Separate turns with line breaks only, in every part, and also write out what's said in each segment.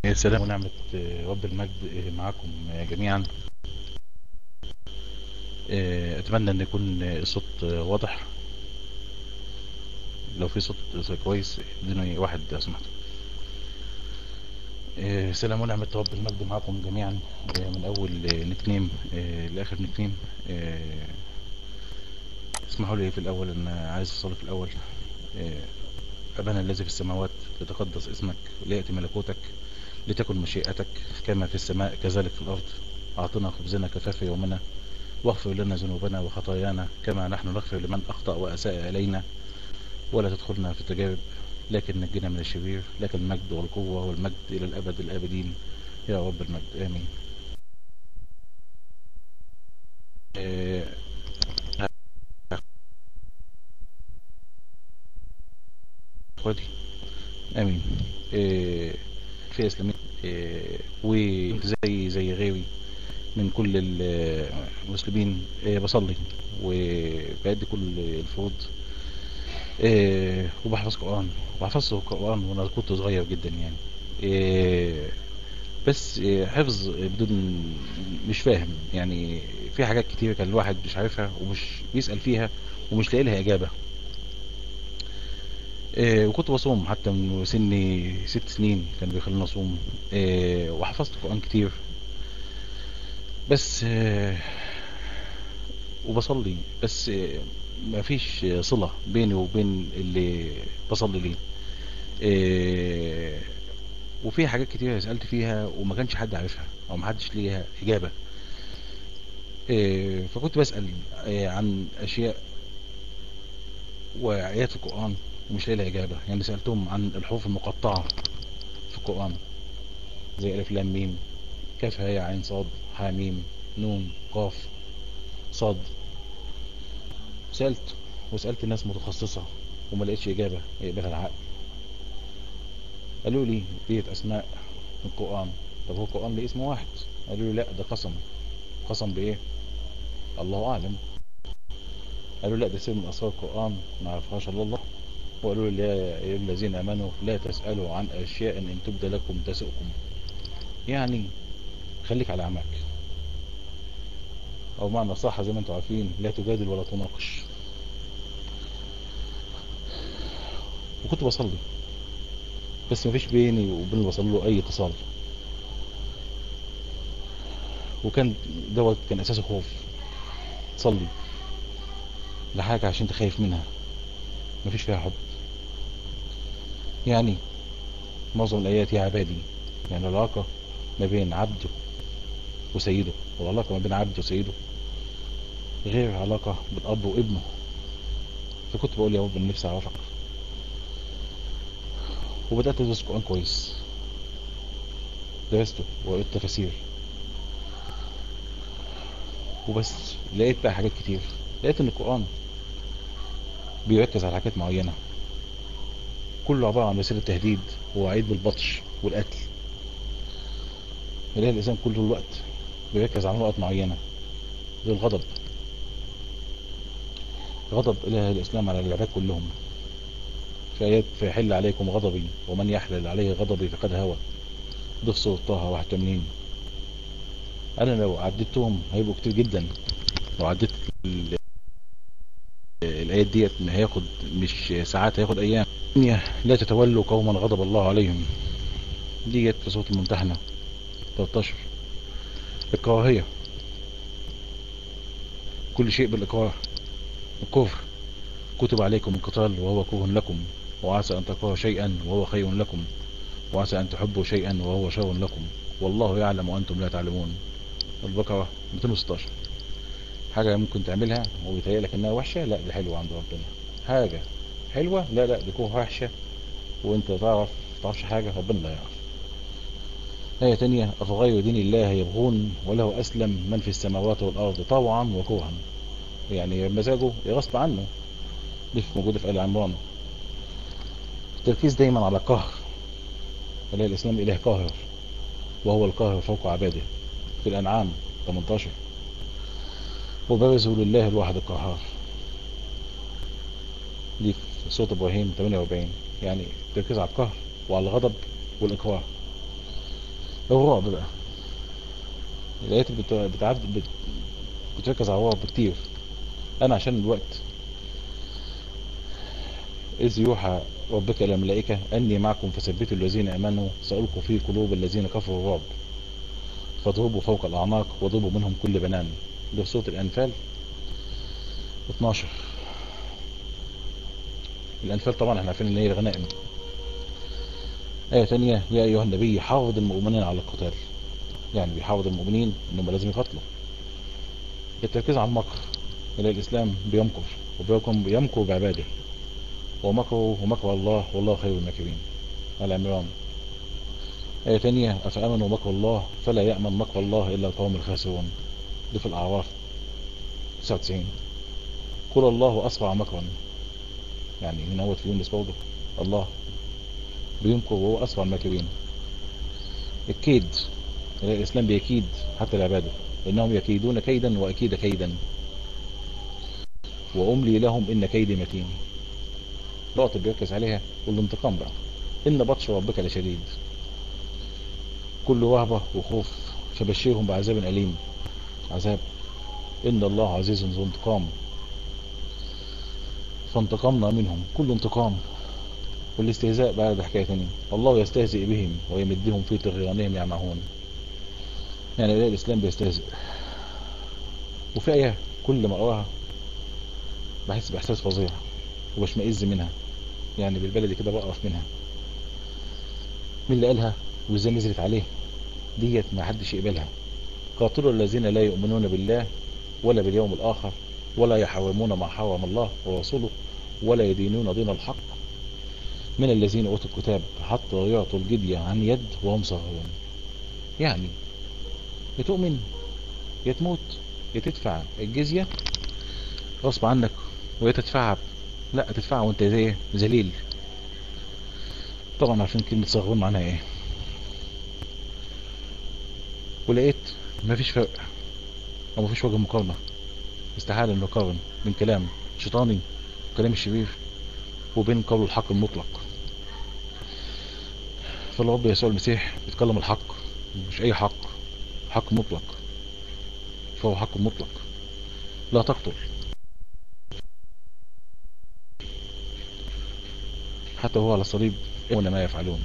سلام ونعمة رب المجد معكم جميعا اتمنى ان يكون الصوت واضح لو في صوت كويس اديني واحد لو سمحت سلام ونعمة رب المجد معكم جميعا من اول نكنيم لاخر نكنيم اسمحوا لي في الاول ان عايز اصلي في الاول ابانا الذي في السماوات لتقدس اسمك ليأتي ملكوتك لتكن مشيئتك كما في السماء كذلك في الأرض أعطنا خبزنا كفاف يومنا واغفر لنا ذنوبنا وخطايانا كما نحن نغفر لمن أخطأ وأساء إلينا ولا تدخلنا في التجارب لكن نجنا من الشرير لكن المجد والقوة والمجد إلى الأبد الآبدين يا رب المجد آمين اخواتي امين إيه في اسلامي إيه وزي زي غيري من كل المسلمين إيه بصلي وبأدي كل الفروض إيه وبحفظ قرآن وحفظت القرآن وانا كنت صغير جدا يعني إيه بس إيه حفظ بدون مش فاهم يعني في حاجات كتير كان الواحد مش عارفها ومش بيسأل فيها ومش لاقي لها اجابة إيه وكنت بصوم حتى من سني ست سنين كان بيخليني اصوم إيه وحفظت قرآن كتير بس إيه وبصلي بس إيه ما فيش صلة بيني وبين اللي بصلي ليه إيه وفي حاجات كتير سألت فيها وما كانش حد عارفها او ما حدش ليها اجابة إيه فكنت بسأل إيه عن اشياء وآيات في القرآن ومش لاقي لها إجابة يعني سألتهم عن الحروف المقطعة في القرآن زي ألف لام ميم كاف هاء عين صاد حا ميم نون قاف صاد سألت وسألت الناس متخصصة وما لقيتش إجابة يقبلها العقل قالوا لي ديت أسماء من القرآن طب هو القرآن ليه اسم واحد قالوا لي لا ده قسم قسم بإيه الله أعلم قالوا لا ده سر من أسرار القرآن ما عرفهاش الا الله وقالوا لي يا أيها الذين آمنوا لا تسألوا عن أشياء إن تبدى لكم تسؤكم يعني خليك على عمك أو معنى صح زي ما انتم عارفين لا تجادل ولا تناقش وكنت بصلي بس مفيش بيني وبين اللي بصلي له أي اتصال وكان دوت كان أساسه خوف تصلي لحاجة عشان تخايف منها مفيش فيها حب يعني معظم الآيات يا عبادي يعني العلاقة ما بين عبده وسيده والعلاقة ما بين عبده وسيده غير علاقة بالأب وابنه فكنت بقول يا رب أنا نفسي أعرفك وبدأت أدرس القرآن كويس درسته وقريت تفاسير وبس لقيت بقى حاجات كتير لقيت ان القرآن بيركز على حاجات معينة كله عبارة عن رسالة تهديد ووعيد بالبطش والقتل يلاقي الإنسان كل الوقت بيركز على نقط معينة زي الغضب غضب إله الإسلام على العباد كلهم في آيات فيحل عليكم غضبي ومن يحلل عليه غضبي فقد هوى ضف سورة طه 81 أنا لو عديتهم هيبقوا كتير جدا لو عديت الآيات ديت هياخد مش ساعات هياخد أيام لا تتولوا قوما غضب الله عليهم ديت في سورة الممتحنة 13 الكراهية كل شيء بالإكراه الكفر كتب عليكم القتال وهو كره لكم وعسى أن تكرهوا شيئا وهو خير لكم وعسى أن تحبوا شيئا وهو شر لكم والله يعلم وأنتم لا تعلمون البقرة 216 حاجة ممكن تعملها وبيتهيألك انها وحشة لا دي حلوة عند ربنا حاجة حلوة لا لا دي تكون وحشة وانت تعرف تعرفش حاجة ربنا لا يعرف آية تانية أفغير دين الله يبغون وله أسلم من في السماوات والأرض طوعا وكرها يعني مزاجه غصب عنه دي موجودة في آل عمران التركيز دايما على قهر فلاقي الإسلام إله قاهر وهو القاهر فوق عباده في الأنعام 18 وبرزوا لله الواحد القهار دي في سورة إبراهيم 48 يعني التركيز على القهر وعلى الغضب والإكراه الرعب بقى الآيات بت- بتعد بت- بتركز على الرعب كتير أنا عشان الوقت إذ يوحى ربك إلى الملائكة أني معكم فثبتوا الذين آمنوا سألقوا في قلوب الذين كفروا الرعب فاضربوا فوق الأعناق واضربوا منهم كل بنان ده في سورة الأنفال 12 الأنفال طبعا احنا عارفين ان هي الغنائم آية تانية يا أيها النبي حافظ المؤمنين على القتال يعني بيحافظ المؤمنين انهم لازم يقاتلوا التركيز على المكر إلى الإسلام بيمكر وبيكم بيمكر بعباده ومكروا ومكر الله والله خير الماكرين على عمران آية تانية أفأمنوا مكر الله فلا يأمن مكر الله إلا القوم الخاسرون دي في الأعراف 99 قل الله أسرع مكرا يعني هنا هو في يونس برضه الله بيمكر وهو أسرع الماكرين الكيد الإسلام بيكيد حتى لعباده إنهم يكيدون كيدا وأكيد كيدا وأملي لهم إن كيدي متين نقطة بيركز عليها والانتقام بقى إن بطش ربك لشديد كل وهبة وخوف فبشرهم بعذاب أليم عذاب إن الله عزيز ذو انتقام فانتقمنا منهم كل انتقام والاستهزاء بقى ده حكاية تانية الله يستهزئ بهم ويمدهم في طغيانهم يعمهون يعني إله الإسلام بيستهزئ وفي آية كل ما أقراها بحس بإحساس فظيع وبشمئز منها يعني بالبلدي كده بقرف منها مين اللي قالها وازاي نزلت عليه ديت ما حدش يقبلها قاتلوا الذين لا يؤمنون بالله ولا باليوم الآخر ولا يحرمون ما حرم الله ورسوله ولا يدينون دين الحق من الذين أوتوا الكتاب حتى يعطوا الجدية عن يد وهم صغيرون يعني يا تؤمن يا تموت يا تدفع الجزية غصب عنك ويا تدفعها لا تدفعها وانت زي ذليل طبعا عارفين كلمة صغرون معناها ايه ولقيت مفيش فرق او مفيش وجه مقارنة استحالة ان نقارن بين كلام شيطاني وكلام الشرير وبين قول الحق المطلق فالرب يسوع المسيح بيتكلم الحق مش اي حق حق مطلق فهو حق مطلق لا تقتل حتى هو على الصليب يعلمون ما يفعلون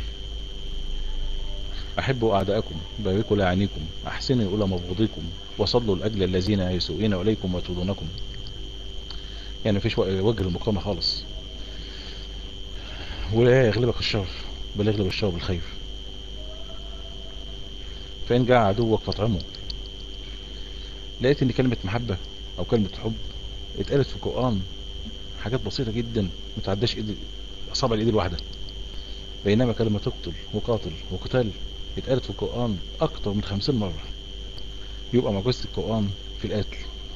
أحبوا أعداءكم باركوا لعينيكم أحسنوا إلى مبغضيكم وصلوا لأجل الذين يسوءون إليكم ويطردونكم يعني مفيش وجه المقامة خالص ولا يغلبك الشر بل يغلب الشر بالخير فإن جاء عدوك فاطعمه لقيت ان كلمة محبة او كلمة حب اتقالت في القرآن حاجات بسيطة جدا متعداش ايد اصابع الايد الواحدة بينما كلمة تقتل وقاتل وقتال اتقالت في القرآن اكتر من خمسين مرة يبقى معجزة القرآن في القتل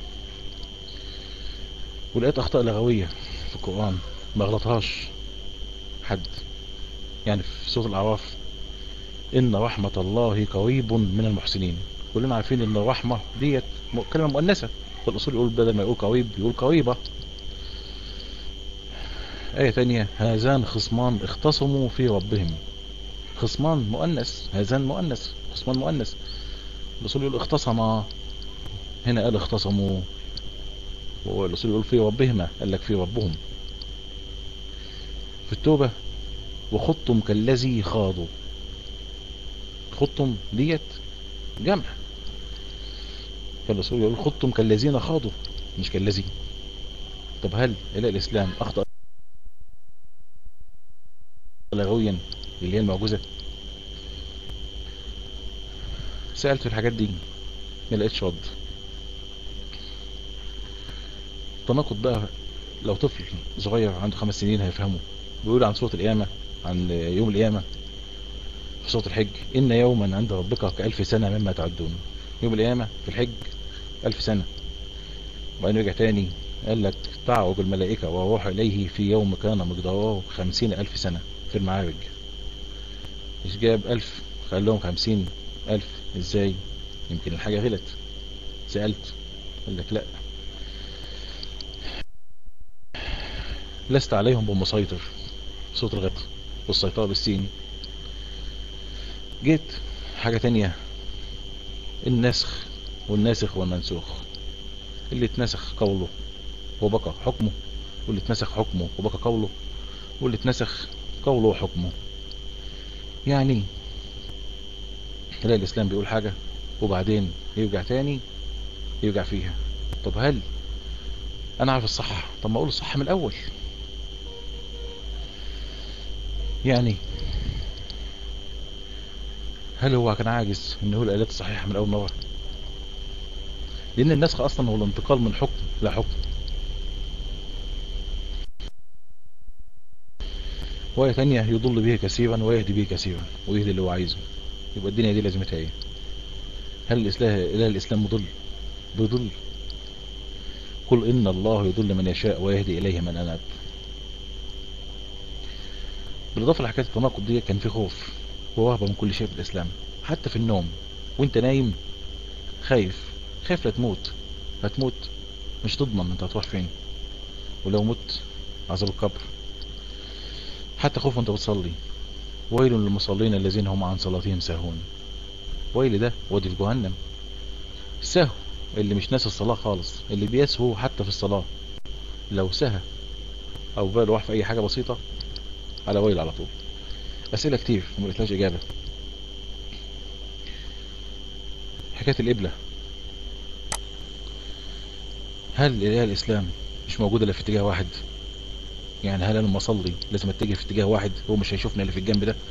ولقيت اخطاء لغوية في القرآن ما غلطهاش حد يعني في سورة الاعراف ان رحمة الله قريب من المحسنين كلنا عارفين ان الرحمة ديت كلمة مؤنثة فالاصول يقول بدل ما يقول قريب يقول قريبة آية ثانية هذان خصمان اختصموا في ربهم خصمان مؤنث هذان مؤنث خصمان مؤنث الأصول يقول اختصما هنا قال اختصموا والأصول يقول في ربهما قال لك في ربهم في التوبة وخطم كالذي خاضوا خطم ديت جمع فالرسول يقول خطم كالذين خاضوا مش كالذي طب هل إلى الإسلام أخطأ لغويا اللي هي المعجزة سألت في الحاجات دي ما لقيتش رد تناقض بقى لو طفل صغير عنده خمس سنين هيفهمه بيقول عن صورة القيامة عن يوم القيامة في صورة الحج إن يوما عند ربك كألف سنة مما تعدون يوم القيامة في الحج ألف سنة وبعدين رجع تاني قال لك تعرج الملائكة والروح إليه في يوم كان مقداره خمسين ألف سنة في المعارج مش جاب ألف قال لهم خمسين ألف إزاي يمكن الحاجة غلط سألت قال لك لا لست عليهم بمسيطر صوت الغط والسيطرة بالسين جيت حاجة تانية النسخ والناسخ والمنسوخ اللي اتنسخ قوله وبقى حكمه واللي اتنسخ حكمه وبقى قوله واللي اتنسخ قوله وحكمه يعني تلاقي الاسلام بيقول حاجة وبعدين يرجع تاني يرجع فيها طب هل انا عارف الصح طب ما اقول الصح من الاول يعني هل هو كان عاجز ان هو الالات الصحيحة من اول مرة لان النسخ اصلا هو الانتقال من حكم الى حكم وآية تانية يضل به كثيرا ويهدي به كثيرا ويهدي اللي هو عايزه يبقى الدنيا دي لازمتها ايه هل الإسلام, إله الإسلام مضل بيضل قل إن الله يضل من يشاء ويهدي إليه من أناب بالإضافة لحكاية التناقض دي كان في خوف ووهبة من كل شيء في الإسلام حتى في النوم وانت نايم خايف خايف لا تموت هتموت مش تضمن انت هتروح فين ولو مت عذاب القبر حتى خوف وانت بتصلي ويل للمصلين الذين هم عن صلاتهم ساهون ويل ده ودي في جهنم سهو اللي مش ناسي الصلاة خالص اللي بيسهو حتى في الصلاة لو سهى او باله واحد في اي حاجة بسيطة على ويل على طول اسئلة كتير وما لقيتلاش اجابة حكاية القبلة هل الاله الاسلام مش موجودة الا في اتجاه واحد يعني هل انا لما اصلي لازم اتجه في اتجاه واحد هو مش هيشوفني اللي في الجنب ده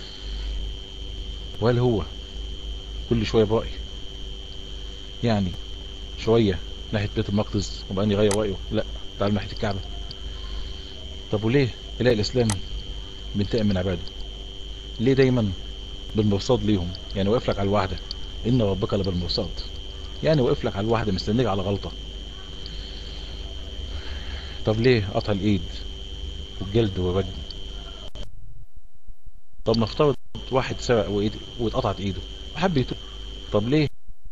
وهل هو كل شوية برأي يعني شوية ناحية بيت المقدس وبعدين يغير رأيه لا تعال ناحية الكعبة طب وليه اله الاسلام بينتقم من عباده ليه دايما بالمرصاد ليهم يعني واقف لك على الوحدة ان ربك لبالمرصاد يعني واقف لك على الوحدة مستنيك على غلطة طب ليه قطع الايد والجلد والرجم طب نفترض واحد سرق وايد واتقطعت ايده وحب يتوب طب ليه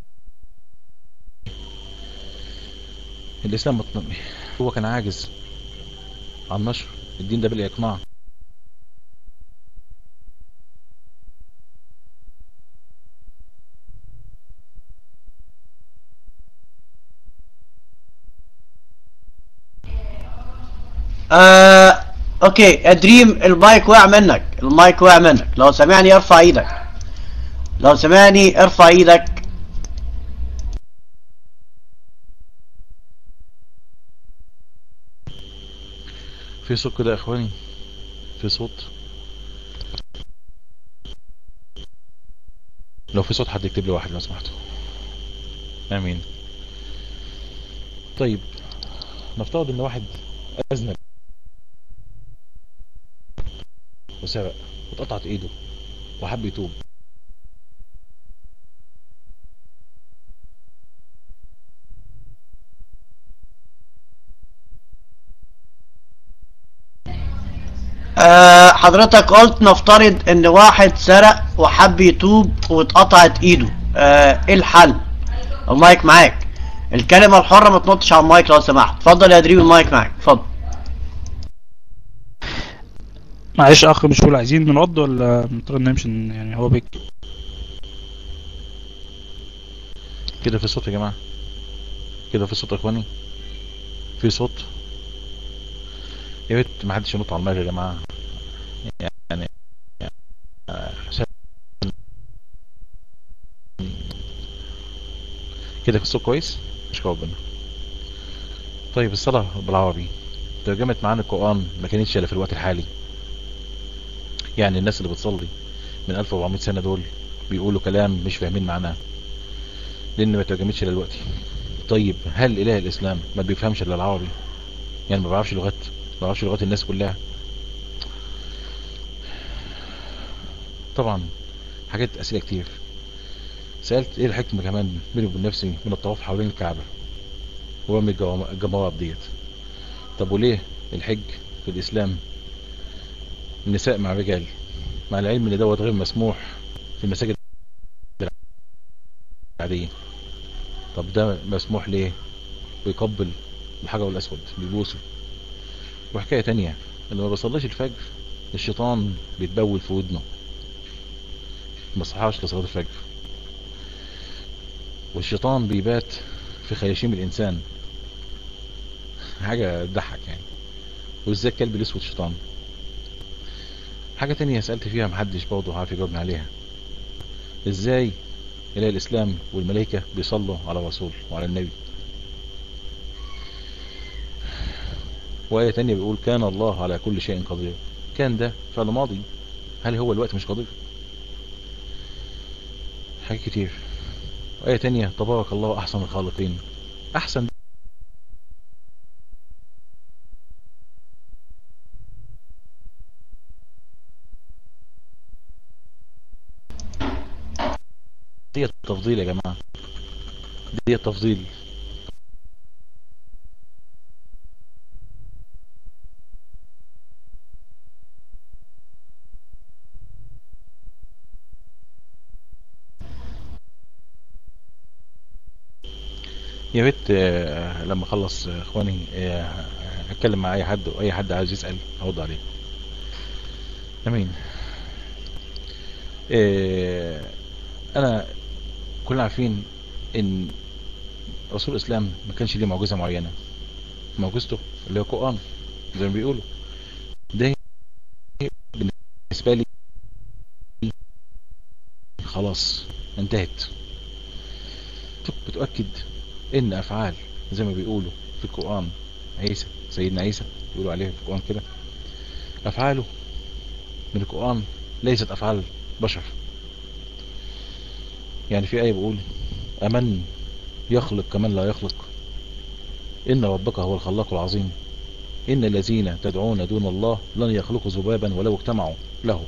الاسلام مطمئن هو كان عاجز عن نشر الدين ده بالاقناع
آه اوكي يا دريم المايك وقع منك المايك وقع منك لو سمعني ارفع ايدك لو سمعني ارفع ايدك
في صوت كده يا اخواني في صوت لو في صوت حد يكتب لي واحد لو سمحتوا امين طيب نفترض ان واحد اذنب وسرق واتقطعت ايده وحب يتوب
آه حضرتك قلت نفترض ان واحد سرق وحب يتوب واتقطعت ايده آه ايه الحل المايك معاك الكلمة الحرة ما تنطش على المايك لو سمحت اتفضل يا دريم المايك معاك اتفضل
معلش اخ مش هو عايزين نرد ولا نضطر نمشي يعني هو بيك
كده في صوت يا جماعة كده في صوت يا اخواني في صوت يا ريت ما حدش ينط على المايك يا جماعة يعني عشان كده في الصوت كويس مش ربنا طيب الصلاة بالعربي ترجمت معانا القرآن ما كانتش الا في الوقت الحالي يعني الناس اللي بتصلي من 1400 سنة دول بيقولوا كلام مش فاهمين معناه لان ما ترجمتش الا دلوقتي طيب هل اله الاسلام ما بيفهمش الا العربي يعني ما بيعرفش لغات ما بيعرفش لغات الناس كلها طبعا حاجات اسئله كتير سالت ايه الحكمه كمان بيني وبين نفسي من الطواف حوالين الكعبه ورمي الجمرات ديت طب وليه الحج في الاسلام النساء مع الرجال مع العلم ان دوت غير مسموح في المساجد العاديه طب ده مسموح ليه بيقبل الحجر الاسود بيبوسه وحكايه تانية اللي ما بيصليش الفجر الشيطان بيتبول في ودنه ما صحاش لصلاة الفجر والشيطان بيبات في خياشيم الانسان حاجة تضحك يعني وازاي الكلب الاسود شيطان حاجة تانية سألت فيها محدش برضه عارف يجاوبني عليها ازاي اله الاسلام والملائكة بيصلوا على الرسول وعلى النبي وآية تانية بيقول كان الله على كل شيء قدير كان ده فعل ماضي هل هو الوقت مش قدير حاجات كتير وآية تانية تبارك الله أحسن الخالقين أحسن دي التفضيل يا جماعة دي التفضيل يا ريت آه، لما اخلص آه، اخواني آه، اتكلم مع اي حد واي حد عايز يسال ارد عليه امين آه، انا كلنا عارفين ان رسول الاسلام ما كانش ليه معجزه معينه معجزته اللي هو القران زي ما بيقولوا ده بالنسبه لي خلاص انتهت بتؤكد ان افعال زي ما بيقولوا في القرآن عيسى سيدنا عيسى بيقولوا عليه في القرآن كده افعاله من القرآن ليست افعال بشر يعني في آية بيقول أمن يخلق كمن لا يخلق إن ربك هو الخلاق العظيم إن الذين تدعون دون الله لن يخلقوا ذبابا ولو اجتمعوا له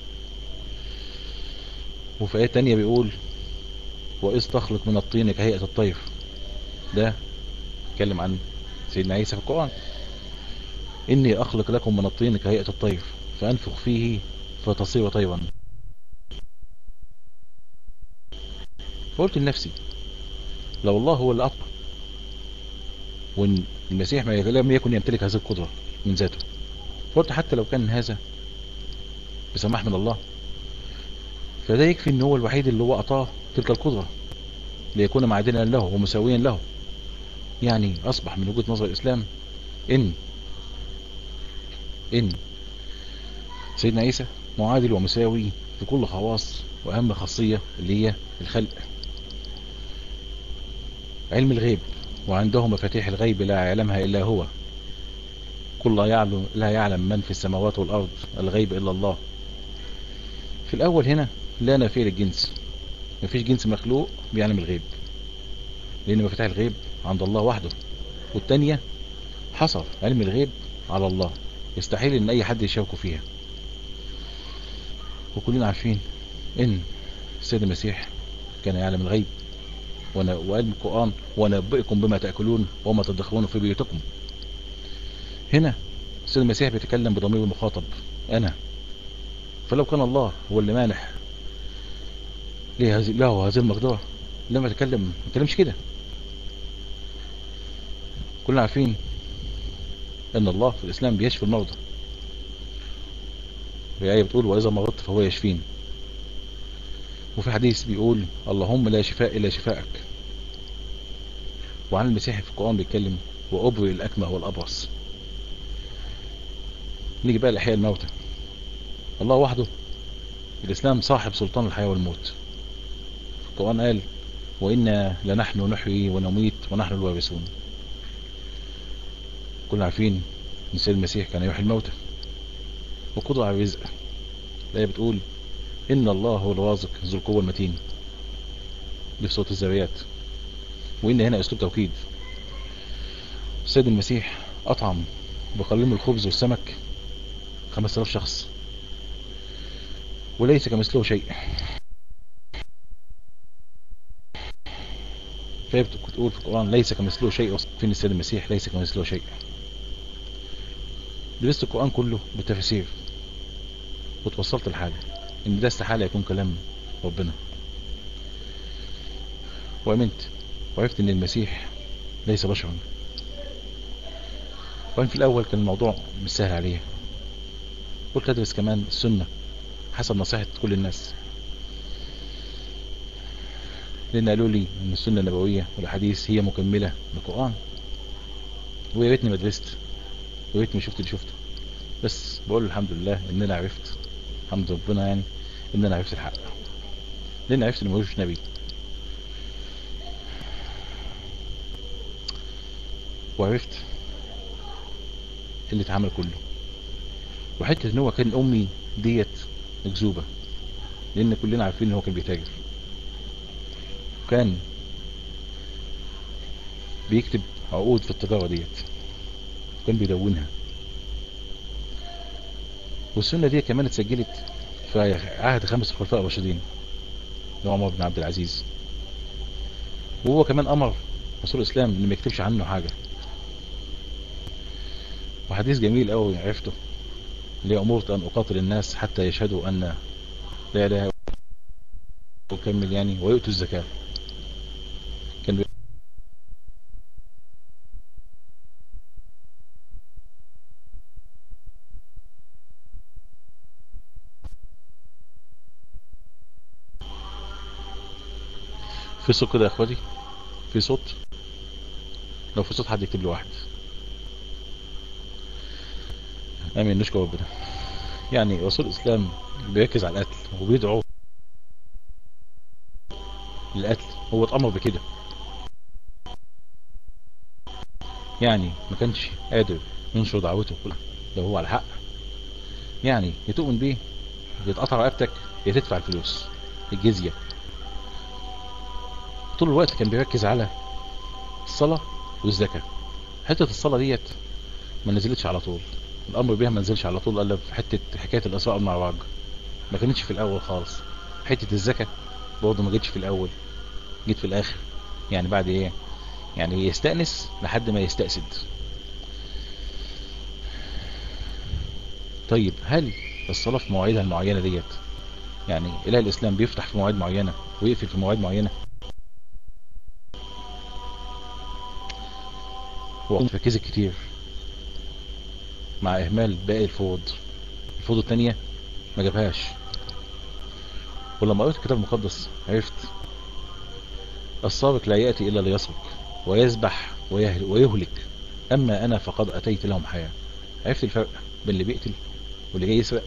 وفي آية تانية بيقول وإذ تخلق من الطين كهيئة الطير ده اتكلم عن سيدنا عيسى في القرآن إني أخلق لكم من الطين كهيئة الطير فأنفخ فيه فتصير طيرا فقلت لنفسي لو الله هو اللي أطلع وإن المسيح ما لم يكن يمتلك هذه القدرة من ذاته فقلت حتى لو كان هذا بسماح من الله فده يكفي ان هو الوحيد اللي هو اعطاه تلك القدرة ليكون معادنا له ومساويا له يعني اصبح من وجهة نظر الاسلام ان ان سيدنا عيسى معادل ومساوي في كل خواص واهم خاصية اللي هي الخلق علم الغيب وعنده مفاتيح الغيب لا يعلمها الا هو كل لا يعلم, لا يعلم من في السماوات والارض الغيب الا الله في الاول هنا لا نافية للجنس مفيش جنس مخلوق بيعلم الغيب لان مفاتيح الغيب عند الله وحده والتانية حصر علم الغيب على الله يستحيل ان اي حد يشاركه فيها وكلنا عارفين ان السيد المسيح كان يعلم الغيب وقال القرآن ونبئكم بما تأكلون وما تدخلون في بيوتكم هنا السيد المسيح بيتكلم بضمير المخاطب انا فلو كان الله هو اللي مانح له هذه له هذه المقدرة لما يتكلم ما يتكلمش كده كلنا عارفين ان الله في الاسلام بيشفي المرضى في آية بتقول وإذا مرضت فهو يشفين وفي حديث بيقول اللهم لا شفاء إلا شفاءك وعن المسيح في القرآن بيتكلم وأبرئ الأكمه والأبرص نيجي بقى لإحياء الموتى الله وحده الإسلام صاحب سلطان الحياة والموت القرآن قال وإنا لنحن نحيي ونميت ونحن الوارثون كلنا عارفين ان السيد المسيح كان يحيي الموتى وقدر على الرزق الآية بتقول إن الله هو الرازق ذو القوة المتين دي في صوت الزريات وإن هنا أسلوب توكيد السيد المسيح أطعم بقليل الخبز والسمك 5000 شخص وليس كمثله شيء فهي بتقول في القرآن ليس كمثله شيء فين السيد المسيح ليس كمثله شيء درست القرآن كله بالتفسير وتوصلت لحاجة ان ده استحالة يكون كلام ربنا وامنت وعرفت ان المسيح ليس بشرا وان في الاول كان الموضوع مش سهل عليه قلت ادرس كمان السنة حسب نصيحة كل الناس لان قالوا لي ان السنة النبوية والاحاديث هي مكملة للقرآن ويا ريتني ما درست ويا ريتني ما شفت اللي شفته بس بقول الحمد لله ان انا عرفت الحمد ربنا يعني ان انا عرفت الحق لان عرفت ان ملوش نبي وعرفت اللي اتعمل كله وحته ان هو كان امي ديت مكذوبه لان كلنا عارفين ان هو كان بيتاجر كان بيكتب عقود في التجاره ديت كان بيدونها والسنه دي كمان اتسجلت في عهد خمس الخلفاء الراشدين اللي هو عمر بن عبد العزيز وهو كمان امر رسول الاسلام ان ما يكتبش عنه حاجه وحديث جميل قوي عرفته اللي امرت ان اقاتل الناس حتى يشهدوا ان لا اله الا الله وكمل يعني ويؤتوا الزكاه كان بي... في صوت كده يا اخواتي في صوت لو في صوت حد يكتب لي واحد امين نشكر ربنا يعني رسول الاسلام بيركز على القتل وبيدعو للقتل هو اتامر بكده يعني ما كانش قادر ينشر دعوته لو هو على حق يعني يا تؤمن بيه يتقطع رقبتك يا تدفع الفلوس الجزية طول الوقت كان بيركز على الصلاة والزكاة حتة الصلاة ديت ما نزلتش على طول الامر بيها ما نزلش على طول الا في حته حكايه الاسراء والمعراج ما كانتش في الاول خالص حته الزكاه برضه ما جتش في الاول جيت في الاخر يعني بعد ايه يعني يستأنس لحد ما يستأسد طيب هل الصلاة في مواعيدها المعينة ديت يعني إله الإسلام بيفتح في مواعيد معينة ويقفل في مواعيد معينة هو ركز كتير مع إهمال باقي الفروض الفروض التانية ما جابهاش ولما قريت الكتاب المقدس عرفت السارق لا يأتي إلا ليسرق ويذبح ويهلك أما أنا فقد أتيت لهم حياة عرفت الفرق بين اللي بيقتل واللي جاي يسرق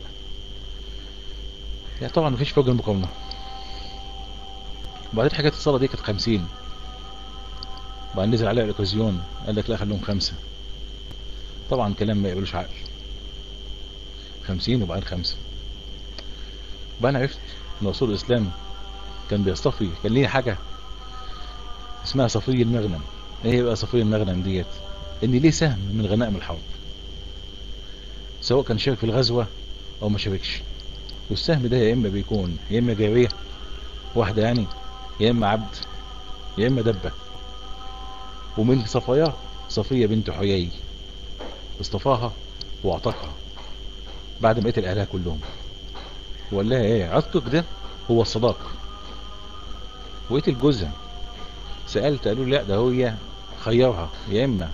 يعني طبعا مفيش فرق المقارنة وبعدين حكاية الصلاة دي كانت خمسين وبعدين نزل عليها الأوكازيون قال لك لا خليهم خمسة طبعا كلام ما يقبلوش عقل خمسين وبعدين خمسة وبعدين عرفت ان رسول الاسلام كان بيصطفي كان ليه حاجة اسمها صفي المغنم ايه بقى صفي المغنم ديت ان ليه سهم من غنائم الحرب سواء كان شارك في الغزوة او ما شاركش والسهم ده يا اما بيكون يا اما جارية واحدة يعني يا اما عبد يا اما دبة ومن صفاياه صفية بنت حيي اصطفاها واعتقها بعد ما قتل اهلها كلهم وقال لها ايه عتقك ده هو الصداق وقتل جوزها سألت قالوا لا ده هي خيرها يا اما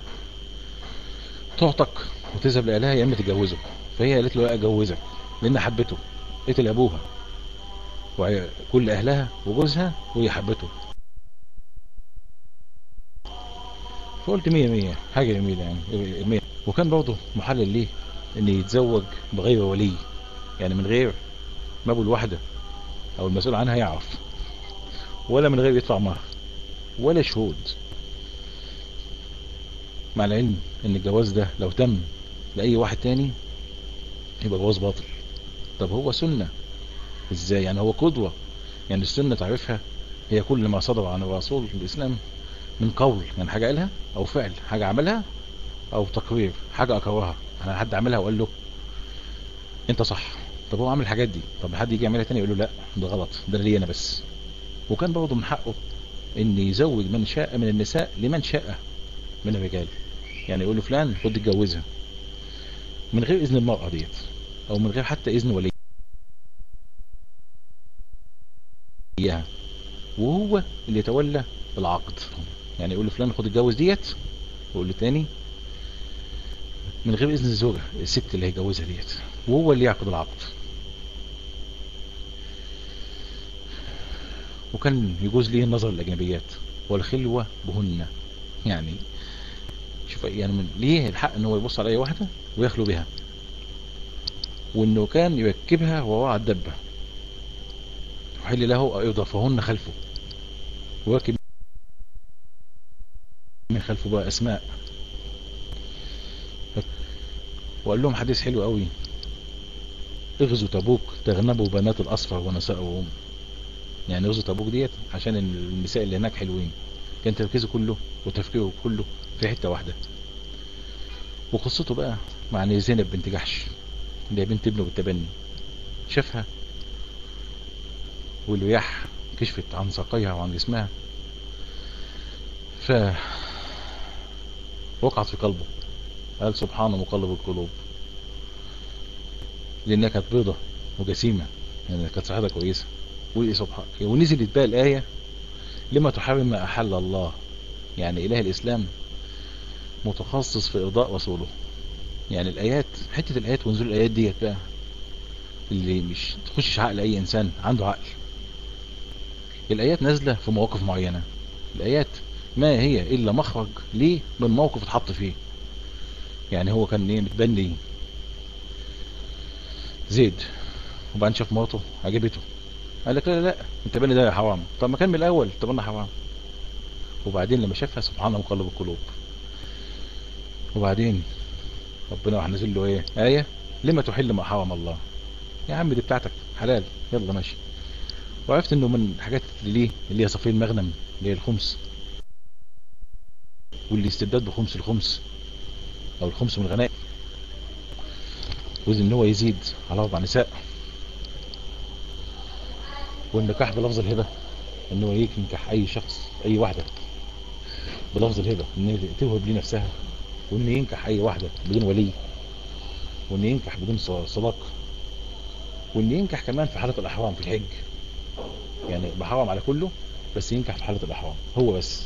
تعتق وتذهب لأهلها يا اما تتجوزه فهي قالت له لا اجوزك لان حبته قتل ابوها وكل اهلها وجوزها وهي حبته فقلت مية مية حاجة جميلة يعني مية. وكان برضه محلل ليه ان يتزوج بغير ولي يعني من غير ما ابو الواحدة او المسؤول عنها يعرف ولا من غير يدفع مهر ولا شهود مع العلم ان الجواز ده لو تم لأي واحد تاني يبقى جواز باطل طب هو سنة ازاي يعني هو قدوة يعني السنة تعرفها هي كل ما صدر عن الرسول الاسلام من قول يعني حاجة قالها او فعل حاجة عملها او تقرير حاجة اقرها انا حد عملها وقال له انت صح طب هو عامل الحاجات دي طب حد يجي يعملها تاني يقول له لا ده غلط ده لي انا بس وكان برضه من حقه ان يزوج من شاء من النساء لمن شاء من الرجال يعني يقول له فلان خد اتجوزها من غير اذن المرأة ديت او من غير حتى اذن وليها وهو اللي يتولى العقد يعني يقول له فلان خد اتجوز ديت ويقول له تاني من غير اذن الزوجة الست اللي هيجوزها ديت وهو اللي يعقد العقد وكان يجوز ليه النظر الأجنبيات والخلوة بهن يعني شوف يعني من ليه الحق ان هو يبص على اي واحدة ويخلو بها وانه كان يركبها وهو على الدبة وحل له أن يضافهن خلفه ويركب من خلفه بقى اسماء وقال لهم حديث حلو قوي اغزوا تبوك تغنبوا بنات الاصفر ونسائهم يعني غزوة تبوك ديت عشان النساء اللي هناك حلوين كان تركيزه كله وتفكيره كله في حتة واحدة وقصته بقى مع ان زينب بنت جحش اللي هي بنت ابنه بالتبني شافها والرياح كشفت عن ساقيها وعن جسمها ف وقعت في قلبه قال سبحان مقلب القلوب لانها كانت بيضة وجسيمة يعني كانت صحتها كويسة سبحان ونزلت بقى الآية لما تحرم ما أحل الله يعني إله الإسلام متخصص في إرضاء رسوله يعني الآيات حتة الآيات ونزول الآيات ديت بقى اللي مش تخشش عقل أي إنسان عنده عقل الآيات نازلة في مواقف معينة الآيات ما هي إلا مخرج ليه من موقف اتحط فيه يعني هو كان ايه متبني زيد وبعدين شاف مراته عجبته قال لك لا لا لا انت بني ده حرام طب ما كان من الاول تبنى حرام وبعدين لما شافها سبحانه مقلب القلوب وبعدين ربنا راح نزل له ايه ايه لما تحل ما حرم الله يا عم دي بتاعتك حلال يلا ماشي وعرفت انه من الحاجات اللي ليه اللي هي صفي المغنم اللي هي الخمس واللي استبداد بخمس الخمس او الخمس من الغنائم وإذن ان هو يزيد على اربع نساء والنكاح بلفظ الهبة ان هو ينكح اي شخص اي واحدة بلفظ الهبة ان توهب لي نفسها وان ينكح اي واحدة بدون ولي وان ينكح بدون صداق وان ينكح كمان في حالة الاحرام في الحج يعني بحرم على كله بس ينكح في حالة الاحرام هو بس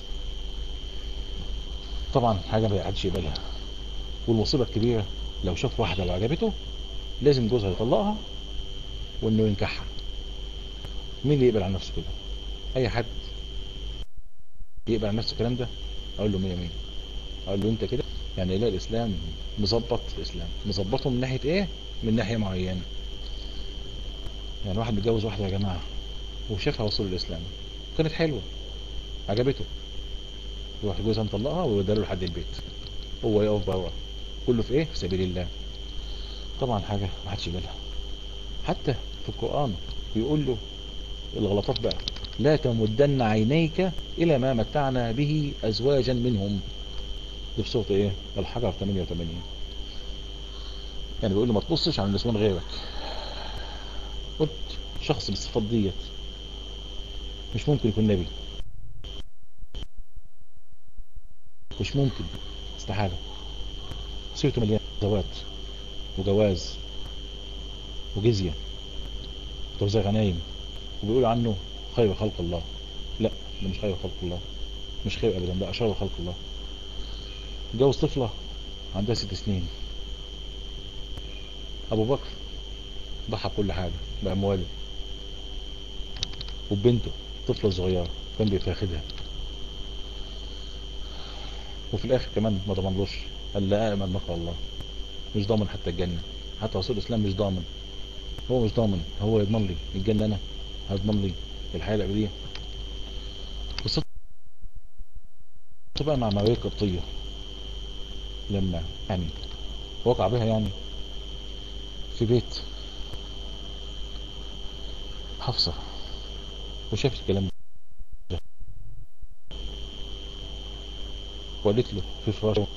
طبعا حاجة ما يقعدش يقبلها والمصيبة الكبيرة لو شاف واحدة وعجبته لازم جوزها يطلقها وانه ينكحها مين اللي يقبل على نفسه كده اي حد يقبل على نفسه الكلام ده اقول له مية مية اقول له انت كده يعني لا الاسلام مظبط الاسلام مظبطه من ناحية ايه من ناحية معينة يعني واحد متجوز واحدة يا جماعة وشافها رسول الاسلام كانت حلوة عجبته يروح جوزها مطلقها ويوديها له لحد البيت هو يقف بره كله في ايه في سبيل الله طبعا حاجة ما حدش يقبلها حتى في القرآن بيقول له الغلطات بقى لا تمدن عينيك الى ما متعنا به ازواجا منهم دي في صوت ايه الحجر 88 يعني بيقول له ما تبصش على النسوان غيرك قلت شخص بالصفات ديت مش ممكن يكون نبي مش ممكن استحالة سيرته مليان زواج وجواز وجزية وتوزيع غنايم وبيقولوا عنه خير خلق الله لا ده مش خير خلق الله مش خير ابدا ده اشر خلق الله جوز طفلة عندها ست سنين ابو بكر ضحى بكل حاجة بامواله وبنته طفلة صغيرة كان بيتاخدها وفي الاخر كمان ما ضمنلوش قال لا امن مكر الله مش ضامن حتى الجنة حتى رسول الاسلام مش ضامن هو مش ضامن هو يضمن لي الجنة انا هيضمن لي الحياة الابدية قصته بقى مع ماريا القبطية لما يعني وقع بها يعني في بيت حفصة وشافت الكلام ده وقالت له في فراشه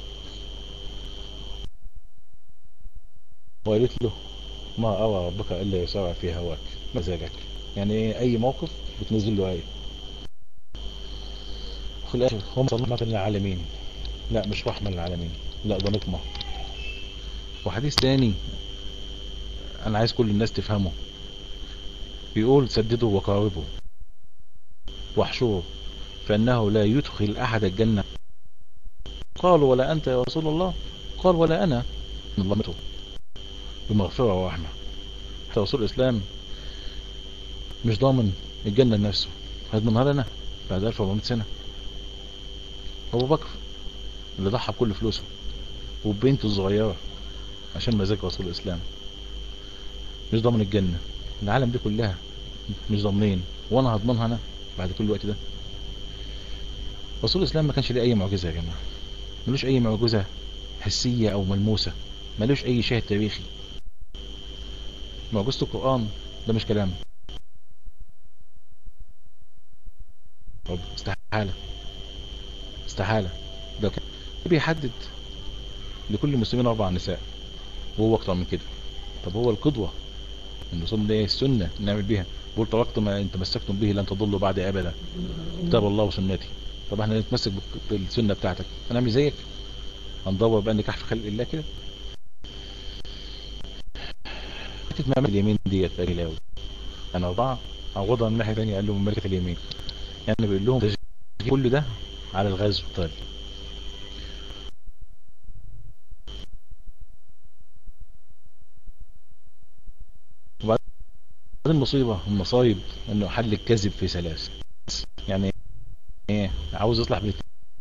وقالت له ما أرى ربك إلا يسارع في هواك مزاجك يعني أي موقف بتنزل له آية في الآخر هم رحمة للعالمين لا مش رحمة للعالمين لا ده نقمة وحديث تاني أنا عايز كل الناس تفهمه بيقول سددوا وقاربوا واحشروا فإنه لا يدخل أحد الجنة قالوا ولا أنت يا رسول الله قال ولا أنا نظمته بمغفرة ورحمة حتى رسول الإسلام مش ضامن الجنة لنفسه هذا النهار انا بعد 1400 سنة ابو بكر اللي ضحى بكل فلوسه وبنته الصغيرة عشان مزاج رسول الاسلام مش ضامن الجنة العالم دي كلها مش ضامنين وانا هضمنها انا بعد كل الوقت ده رسول الاسلام ما كانش ليه اي معجزة يا جماعة ملوش اي معجزة حسية او ملموسة ملوش اي شاهد تاريخي معجزة القرآن ده مش كلام طب استحالة استحالة ده كان بيحدد لكل المسلمين اربع نساء وهو اكتر من كده طب هو القدوة النصوص دي السنة نعمل بيها بقول تركت ما ان تمسكتم به لن تضلوا بعد ابدا كتاب الله وسنتي طب احنا نتمسك بالسنة بتاعتك هنعمل زيك هندور بقى نكح في خلق الله كده تتمام اليمين ديت بقى لاوي انا اربعة عوضها من ناحية تانية قال له من ملكة اليمين يعني بيقول لهم تشجيع كل ده على الغزو طيب وبعدين المصيبة المصايب انه حل الكذب في ثلاث يعني ايه عاوز يصلح بال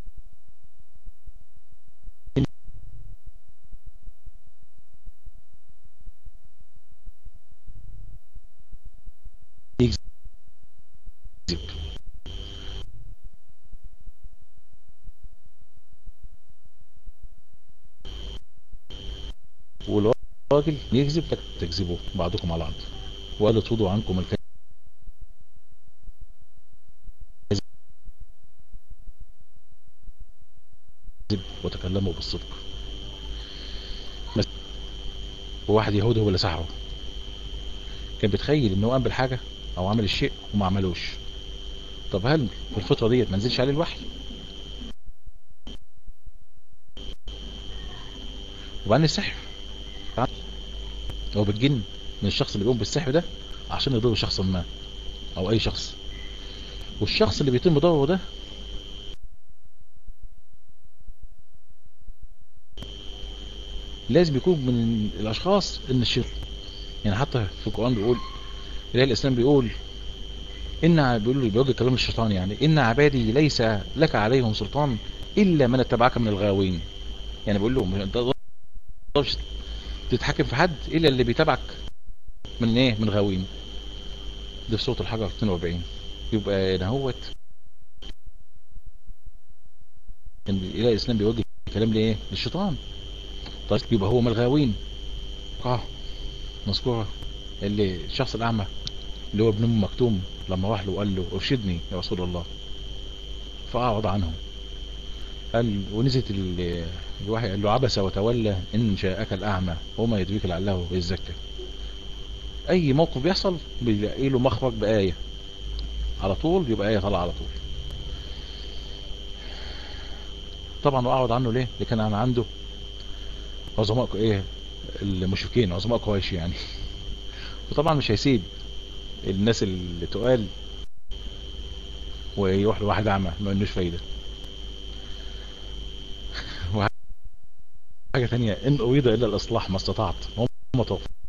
يكذب والراجل يكذب تكذبوا بعضكم على بعض ولا تفوضوا عنكم الكذب وتكلموا بالصدق بس وواحد يهودي هو اللي سحره كان بيتخيل انه قام بالحاجة او عمل الشيء وما عملوش طب هل في الفترة ديت ما نزلش عليه الوحي وبعدين السحر هو بالجن من الشخص اللي بيقوم بالسحر ده عشان يضر شخص ما او اي شخص والشخص اللي بيتم ضرره ده لازم يكون من الاشخاص ان الشر يعني حتى في القرآن بيقول اله الاسلام بيقول ان بيقول بيوجه كلام الشيطان يعني ان عبادي ليس لك عليهم سلطان الا من اتبعك من الغاوين يعني بيقول لهم انت تقدرش تتحكم في حد الا اللي بيتابعك من ايه من غاوين ده في سوره الحجر 42 يبقى هنا هوت كان اله الاسلام بيوجه كلام لايه للشيطان طيب يبقى هو من الغاوين اه مذكوره اللي الشخص الاعمى اللي هو ابن ام مكتوم لما راح له وقال له ارشدني يا رسول الله فاعرض عنه قال ونزلت الوحي قال له عبس وتولى ان جاءك الاعمى وما يدريك لعله يزكى اي موقف بيحصل بيلاقي له مخرج بايه على طول يبقى ايه طالعه على طول طبعا واعرض عنه ليه اللي كان عنده عظماء ايه المشركين عظماء قريش يعني وطبعا مش هيسيب الناس اللي تقال ويروح لواحد اعمى ما انوش فايده حاجة ثانية ان اريد الا الاصلاح ما استطعت هم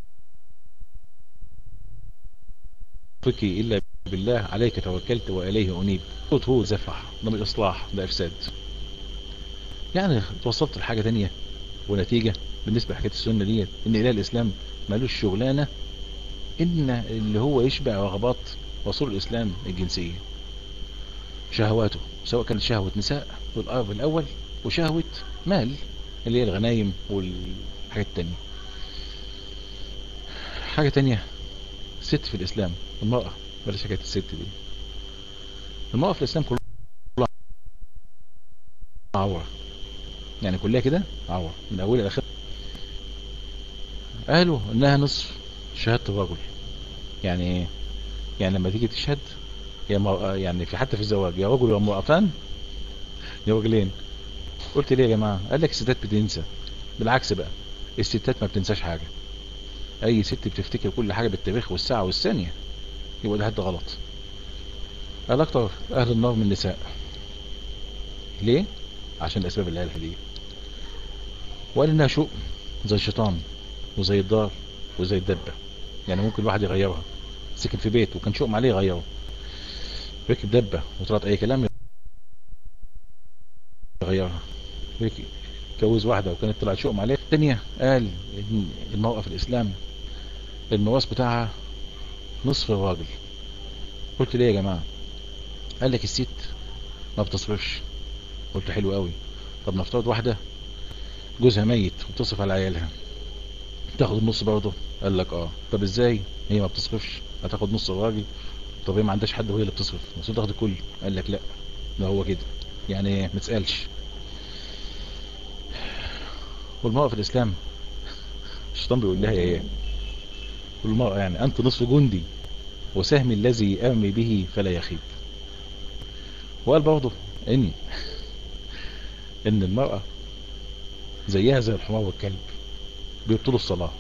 توفيقي الا بالله عليك توكلت واليه انيب صوت هو زفح ده مش اصلاح ده افساد يعني توصلت لحاجة ثانية ونتيجة بالنسبة لحكاية السنة ديت ان اله الاسلام مالوش شغلانة ان اللي هو يشبع رغبات رسول الاسلام الجنسية شهواته سواء كانت شهوة نساء في الارض الاول وشهوة مال اللي هي الغنايم والحاجات التانية حاجة تانية ست في الاسلام المرأة بلاش حكاية الست دي المرأة في الاسلام كلها عورة يعني كلها كده عورة من اولها لاخرها قالوا انها نصف شهادة الرجل يعني ايه يعني لما تيجي تشهد هي مرأة يعني في حتى في الزواج يا رجل ومرأتان يا رجلين قلت ليه يا جماعة قال لك الستات بتنسى بالعكس بقى الستات ما بتنساش حاجة اي ست بتفتكر كل حاجة بالتاريخ والساعة والثانية يبقى ده حد غلط قال اكتر اهل النار من النساء ليه عشان الاسباب اللي قالها دي وقال انها شؤم زي الشيطان وزي الدار وزي الدبة يعني ممكن الواحد يغيرها سكن في بيت وكان شؤم عليه يغيره ركب دبة وطلعت اي كلام يغيرها ركب اتجوز واحدة وكانت طلعت شؤم عليه الثانية قال إن المرأة في الاسلام الميراث بتاعها نصف الراجل قلت ليه يا جماعة قال لك الست ما بتصرفش قلت حلو قوي طب نفترض واحدة جوزها ميت وبتصرف على عيالها تاخد النص برضه قال لك اه طب ازاي هي ما بتصرفش هتاخد نص الراجل طب هي ما عندهاش حد وهي اللي بتصرف المفروض تاخد الكل قال لك لا ده هو كده يعني ما تسالش والمرأة في الاسلام الشيطان بيقول لها يا ايه والمرأة يعني انت نصف جندي وسهم الذي ارمي به فلا يخيب وقال برضه ان ان المرأة زيها زي الحمار والكلب بيبطلوا الصلاة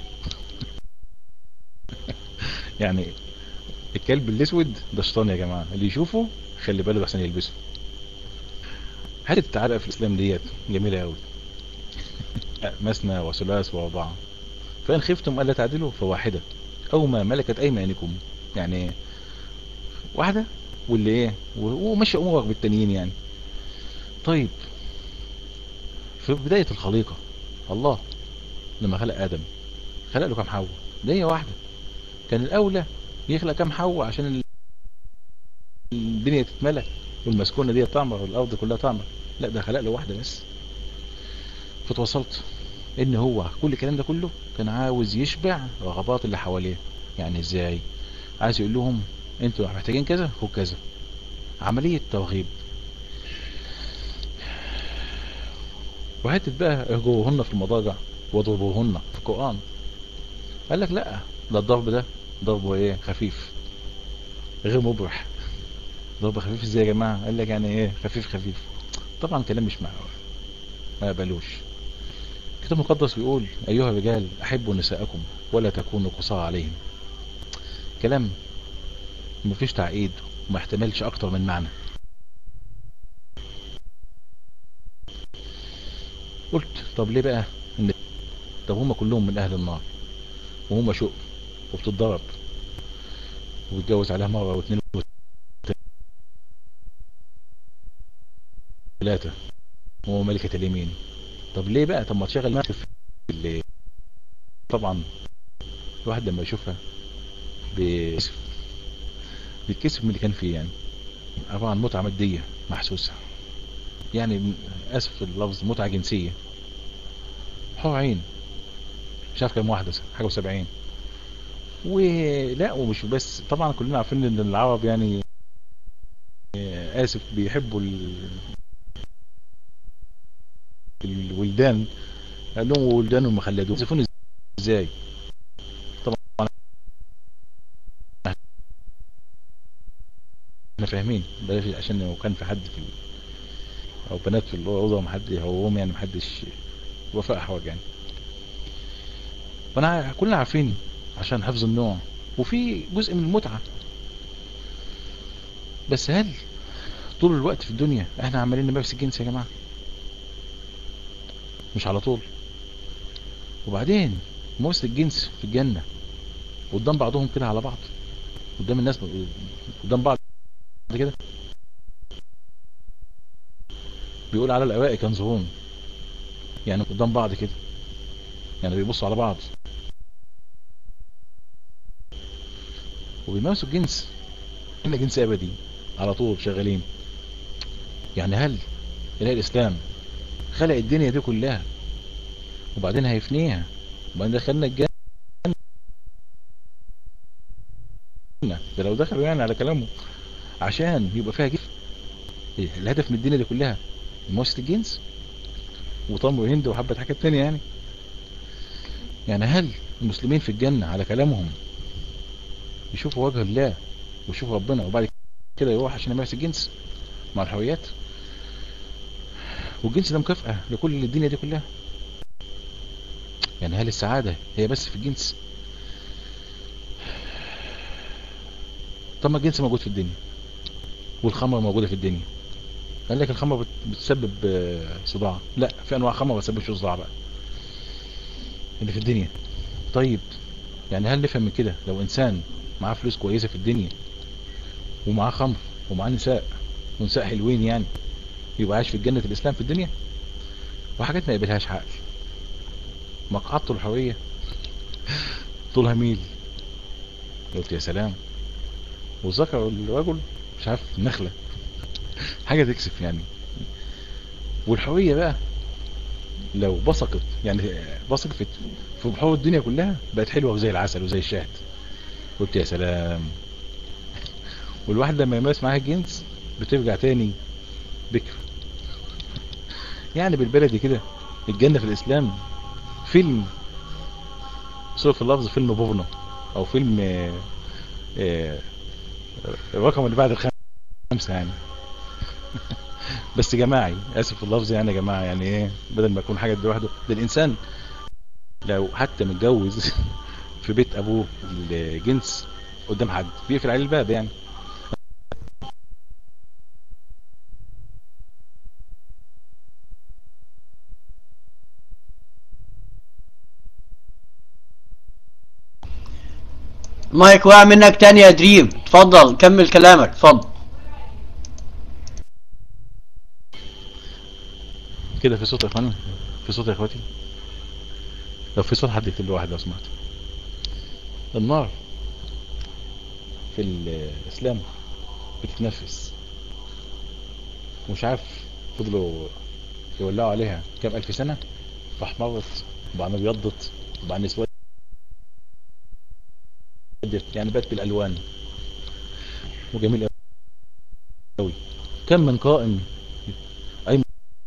يعني الكلب الاسود ده شيطان يا جماعة اللي يشوفه خلي باله احسن يلبسه حتة التعرق في الاسلام ديت جميلة قوي مثنى وثلاث واربعة فان خفتم الا تعدلوا فواحدة او ما ملكت ايمانكم يعني واحدة واللي ايه ومشي امورك بالتانيين يعني طيب في بداية الخليقة الله لما خلق ادم خلق له كام حواء ده هي واحدة كان الاولى يخلق كام حواء عشان الدنيا تتملى والمسكونة دي تعمر والارض كلها تعمر لا ده خلق له واحدة بس فتوصلت ان هو كل الكلام ده كله كان عاوز يشبع رغبات اللي حواليه يعني ازاي عايز يقول لهم انتوا محتاجين كذا خد كذا عملية توغيب وحتة بقى اهجروهن في المضاجع واضربوهن في القرآن قال لك لا ده الضرب ده ضربه ايه خفيف غير مبرح ضرب خفيف ازاي يا جماعة قال لك يعني ايه خفيف خفيف طبعا كلام مش معقول ما يقبلوش الكتاب المقدس بيقول ايها الرجال احبوا نساءكم ولا تكونوا قصار عليهم كلام مفيش تعقيد وما احتملش اكتر من معنى قلت طب ليه بقى ان طب هم كلهم من اهل النار وهم شؤم وبتتضرب وبتجوز عليها مرة واثنين وثلاثة وهو ملكة اليمين طب ليه بقى طب ما تشغل نفسك في اللي طبعا الواحد لما يشوفها بيكسف بيتكسف من اللي كان فيه يعني طبعا متعة مادية محسوسة يعني اسف في اللفظ متعة جنسية حور عين مش عارف كام واحدة حاجة وسبعين ولا ومش بس طبعا كلنا عارفين ان العرب يعني اسف بيحبوا ال... الولدان قال لهم ولدانهم مخلدون يصفون ازاي طبعا احنا فاهمين بلاش عشان لو كان في حد في او بنات في الاوضه ومحد هو يعني محدش وفاء احواج يعني فانا كلنا عارفين عشان حفظ النوع وفي جزء من المتعه بس هل طول الوقت في الدنيا احنا عمالين نمارس الجنس يا جماعه مش على طول وبعدين ممارسه الجنس في الجنه قدام بعضهم كده على بعض قدام الناس قدام بعض كده بيقول على الأوائك ينظرون يعني قدام بعض كده يعني بيبصوا على بعض وبيمارسوا الجنس إن جنس أبدي على طول شغالين يعني هل إله الإسلام خلق الدنيا دي كلها وبعدين هيفنيها وبعدين دخلنا الجنة ده لو دخلوا يعني على كلامه عشان يبقى فيها جنس الهدف من الدنيا دي كلها ممارسة الجنس وتمر هند وحبة حاجات تانية يعني يعني هل المسلمين في الجنة على كلامهم يشوفوا وجه الله ويشوفوا ربنا وبعد كده يروح عشان يمارس الجنس مع الحريات والجنس ده مكافأة لكل الدنيا دي كلها يعني هل السعادة هي بس في الجنس طب ما الجنس موجود في الدنيا والخمر موجودة في الدنيا قال لك الخمر بتسبب صداع لا في انواع خمر ما بتسببش صداع بقى اللي في الدنيا طيب يعني هل نفهم من كده لو انسان معاه فلوس كويسة في الدنيا ومعاه خمر ومعاه نساء ونساء حلوين يعني يبقى عايش في الجنة الإسلام في الدنيا وحاجات ما يقبلهاش عقل مقعدته الحرية طولها ميل قلت يا سلام وذكر الرجل مش عارف نخلة حاجة تكسف يعني والحرية بقى لو بصقت يعني بصقت في في بحور الدنيا كلها بقت حلوة وزي العسل وزي الشهد قلت يا سلام والواحد لما يمارس معاها الجنس بترجع تاني بكر يعني بالبلدي كده الجنة في الإسلام فيلم سوري في اللفظ فيلم بورنو أو فيلم آه، آه، الرقم اللي بعد الخمسة يعني بس جماعي اسف في اللفظ يعني يا جماعه يعني ايه بدل ما يكون حاجه لوحده ده الانسان لو حتى متجوز في بيت ابوه الجنس قدام حد بيقفل عليه الباب يعني
مايك وقع منك تاني يا دريم اتفضل كمل كلامك اتفضل
كده في صوت يا اخوانا في صوت يا اخواتي لو في صوت حد يكتب لي واحد لو سمحت النار في الاسلام بتتنفس ومش عارف فضلوا يولعوا عليها كام الف سنه فاحمرت وبعدين ابيضت وبعدين اسودت يعني بات بالالوان وجميل قوي كم من قائم اي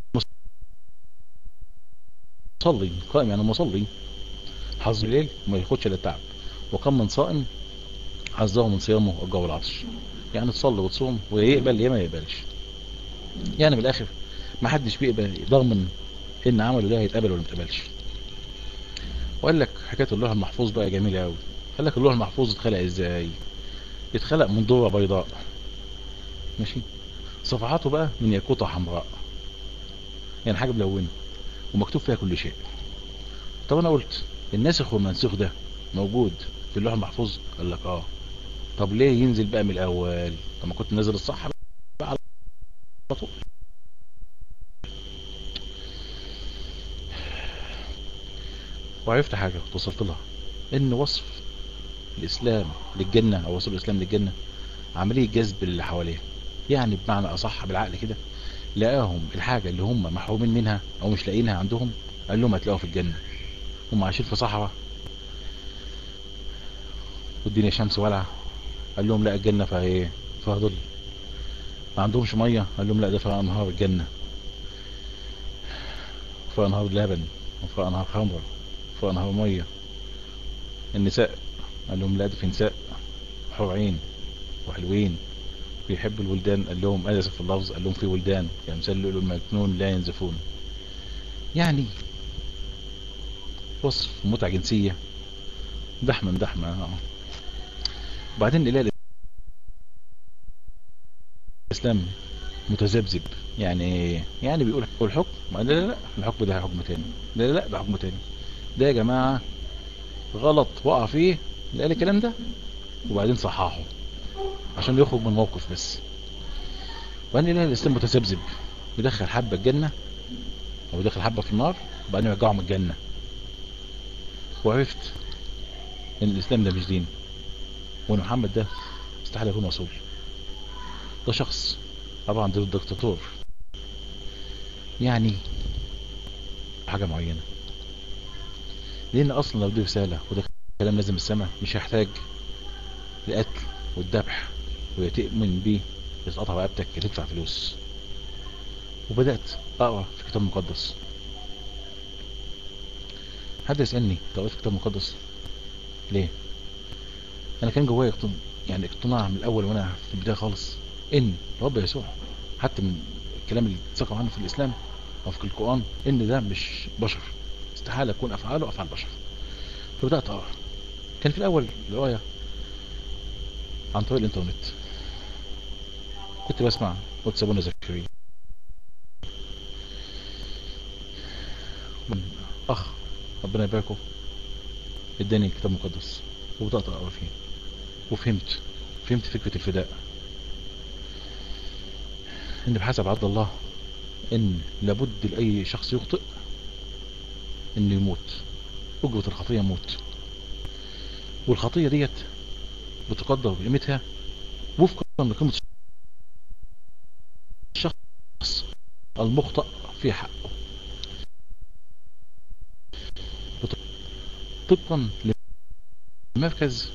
مصلي قائم يعني مصلي حظ الليل ما ياخدش الا التعب وكم من صائم حظه من صيامه الجو العطش يعني تصلي وتصوم ويقبل يا ما يقبلش يعني بالاخر ما حدش بيقبل ضامن ان عمله ده هيتقبل ولا ما يتقبلش وقال لك حكايه اللوح المحفوظ بقى جميله قوي قال لك اللوح المحفوظ اتخلق ازاي اتخلق من ذره بيضاء ماشي صفحاته بقى من ياقوته حمراء يعني حاجه ملونه ومكتوب فيها كل شيء طب انا قلت الناسخ والمنسوخ ده موجود في اللوح المحفوظ قال لك اه طب ليه ينزل بقى من الاول طب ما كنت نازل الصح بقى على طول وعرفت حاجة وصلت لها ان وصف الاسلام للجنة او وصف الاسلام للجنة عملية جذب اللي حواليه يعني بمعنى اصح بالعقل كده لقاهم الحاجة اللي هم محرومين منها او مش لاقيينها عندهم قال لهم هتلاقوها في الجنة هم عايشين في صحراء والدنيا شمس ولعة قال لهم لا الجنة فيها ايه فيها ظل ما عندهمش مية قال لهم لا ده فيها انهار الجنة فيها انهار لبن وفيها انهار خمر وفيها انهار مية النساء قال لهم لا ده في نساء حور عين وحلوين بيحب الولدان قال لهم اسف في اللفظ قال لهم في ولدان كامثال اللؤلؤ المكنون لا ينزفون يعني وصف متعة جنسية دحمة دحمة آه. وبعدين الاله الاسلام متذبذب يعني يعني بيقول الحكم لا لا لا الحكم ده حكم تاني لا لا لا ده حكم تاني ده يا جماعة غلط وقع فيه اللي قال الكلام ده وبعدين صححه عشان يخرج من موقف بس وبعدين الاله الاسلام متذبذب بيدخل حبة الجنة او بيدخل حبة في النار وبعدين يرجعهم الجنة وعرفت ان الاسلام ده مش دين وان محمد ده استحاله يكون رسول ده شخص طبعا ده دكتاتور يعني حاجة معينة لان اصلا لو دي رسالة وده كلام لازم السماء مش هيحتاج لقتل والذبح وتؤمن بيه يتقطع رقبتك تدفع فلوس وبدأت اقرا في كتاب مقدس حد يسألني انت قريت كتاب مقدس ليه انا كان جوايا يعني اقتناع من الاول وانا في البدايه خالص ان رب يسوع حتى من الكلام اللي اتذكر عنه في الاسلام او في القران ان ده مش بشر استحاله يكون افعاله افعال بشر فبدات اقرا كان في الاول القرايه عن طريق الانترنت كنت بسمع قدس ابونا زكريا من اخ ربنا يباركه اداني كتاب مقدس وبدات اقرا فيه وفهمت فهمت فكره الفداء ان بحسب عدل الله ان لابد لاي شخص يخطئ انه يموت اجرة الخطية موت والخطية ديت بتقدر بقيمتها وفقا لقيمة الشخص المخطئ في حقه بت- طبقا لمركز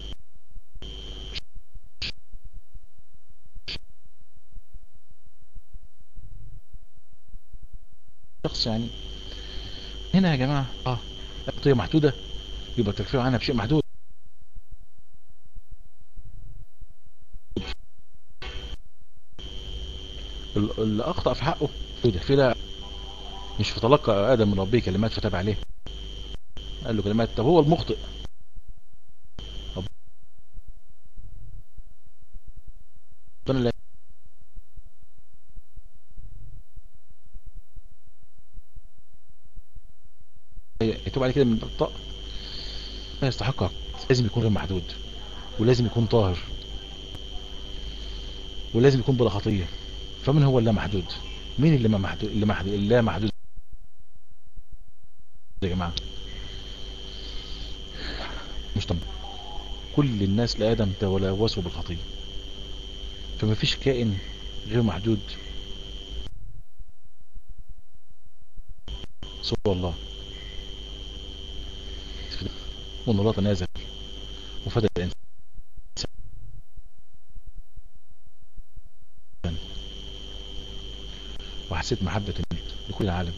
شخص يعني هنا يا جماعة اه الخطية محدودة يبقى التكفير عنها بشيء محدود ال- اللي اخطأ في حقه ده في لا مش فتلقى ادم من ربه كلمات فتاب عليه قال له كلمات طب هو المخطئ ربنا لا يتوب عليه كده من الأخطاء لا يستحقها لازم يكون غير محدود ولازم يكون طاهر ولازم يكون بلا خطية فمن هو اللا محدود مين اللي ما محدود اللي محدود اللا محدود يا جماعة مش طبعا كل الناس لآدم تلوثوا بالخطية فما فيش كائن غير محدود سوى الله وان الله تنازل وفدى الانسان وحسيت محبة لكل العالم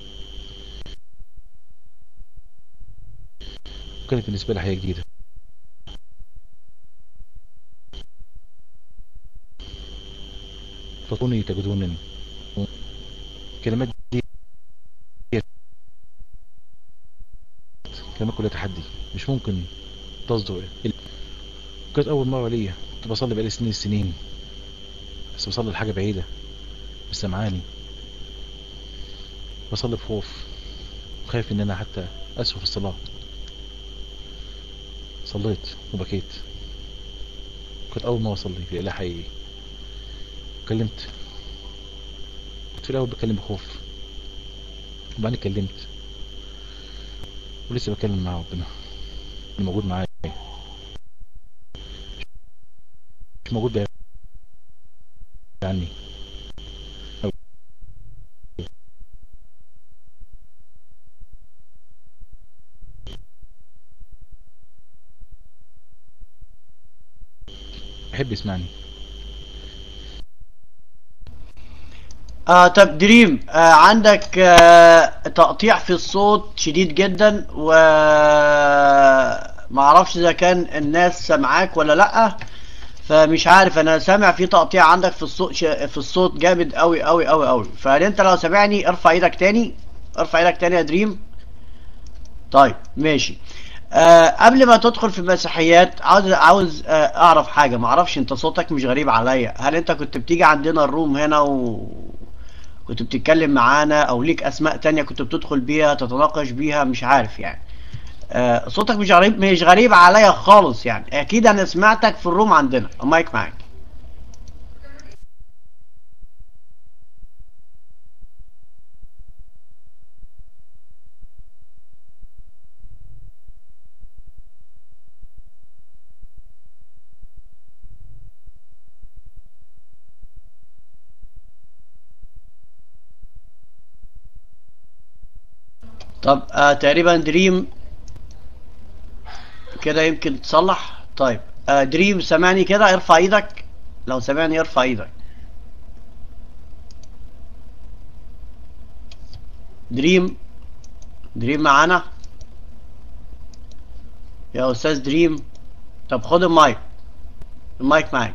وكانت بالنسبة لي حياة جديدة فكوني تجدونني كلمات دي كلمات كلها تحدي مش ممكن تصدر كانت اول مرة ليا كنت بصلي بقالي سنين السنين بس بصلي لحاجة بعيدة مش سامعاني بصلي بخوف خايف ان انا حتى اسوء في الصلاة صليت وبكيت كنت اول مرة اصلي في اله حقيقي كلمت كنت في الاول بتكلم بخوف وبعدين اتكلمت ولسه بكلم مع ربنا اللي موجود معايا مش موجود بعيد عني يحب يسمعني
آه طب دريم آه عندك آه تقطيع في الصوت شديد جدا و معرفش اذا كان الناس سامعاك ولا لا فمش عارف انا سامع في تقطيع عندك في الصوت ش... في الصوت جامد قوي قوي قوي قوي فانت لو سامعني ارفع ايدك تاني ارفع ايدك تاني يا دريم طيب ماشي آه قبل ما تدخل في المسيحيات عاوز عاوز آه اعرف حاجه ما اعرفش انت صوتك مش غريب عليا هل انت كنت بتيجي عندنا الروم هنا و كنت بتتكلم معانا او ليك اسماء تانية كنت بتدخل بيها تتناقش بيها مش عارف يعني آه صوتك مش غريب مش غريب عليا خالص يعني اكيد انا سمعتك في الروم عندنا المايك معاك طب آه تقريبا دريم كده يمكن تصلح طيب آه دريم سامعني كده ارفع ايدك لو سامعني ارفع ايدك دريم دريم معانا يا استاذ دريم طب خد المايك المايك معاك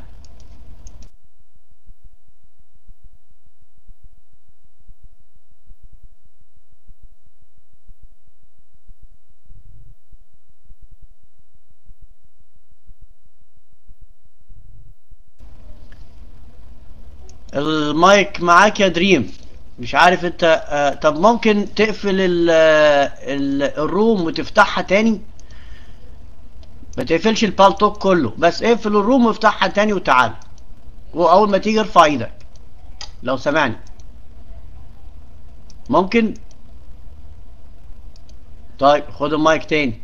المايك معاك يا دريم مش عارف انت آه طب ممكن تقفل ال ال الروم وتفتحها تاني ما تقفلش البالتوك كله بس اقفل الروم وافتحها تاني وتعال واول ما تيجي ارفع ايدك لو سامعني ممكن طيب خد المايك تاني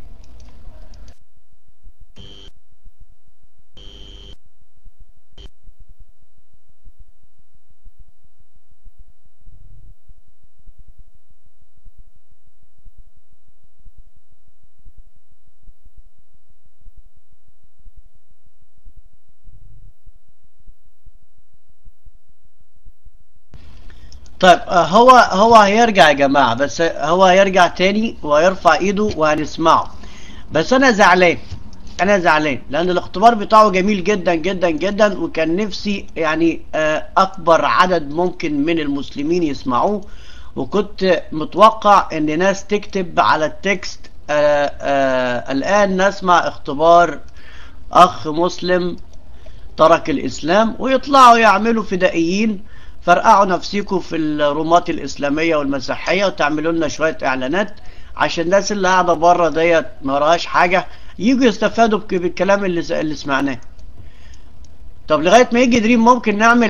طيب آه، هو هو هيرجع يا جماعة بس هو هيرجع تاني وهيرفع ايده وهنسمعه بس انا زعلان انا زعلان لان الاختبار بتاعه جميل جدا جدا جدا وكان نفسي يعني آه، اكبر عدد ممكن من المسلمين يسمعوه وكنت متوقع ان ناس تكتب على التكست آه، آه، الان نسمع اختبار اخ مسلم ترك الإسلام ويطلعوا يعملوا فدائيين فرقعوا نفسيكم في الرومات الإسلامية والمسيحية وتعملوا لنا شوية إعلانات عشان الناس اللي قاعدة بره ديت ما وراهاش حاجة يجوا يستفادوا بك- بالكلام اللي اللي سمعناه. طب لغاية ما يجي دريم ممكن نعمل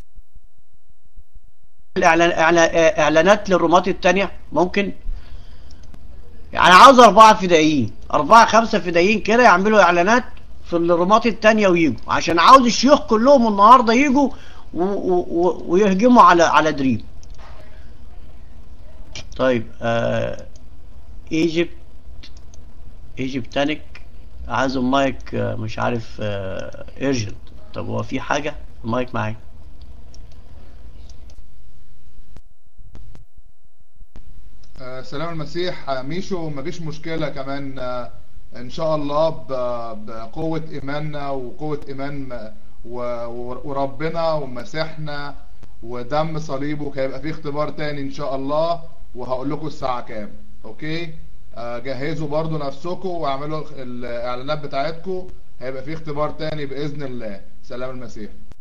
إعلان إعلان- إعلانات للرومات التانية ممكن يعني عاوز أربعة فدائيين أربعة خمسة فدائيين كده يعملوا إعلانات في الرومات التانية ويجوا عشان عاوز الشيوخ كلهم النهاردة يجوا و- و- و- ويهجموا على على دريم طيب آه ايجيبت ايجيبتانيك عايز المايك آه، مش عارف ايرجنت طب هو في حاجة المايك معاك
آه، سلام المسيح آه، ميشو مفيش مشكلة كمان آه، إن شاء الله ب- بقوة إيماننا وقوة إيمان م- و- و- وربنا ومسيحنا ودم صليبه هيبقى في اختبار تاني إن شاء الله وهقول لكم الساعة كام أوكي آه، جهزوا برضو نفسكم واعملوا الإعلانات بتاعتكم هيبقى في اختبار تاني بإذن الله سلام المسيح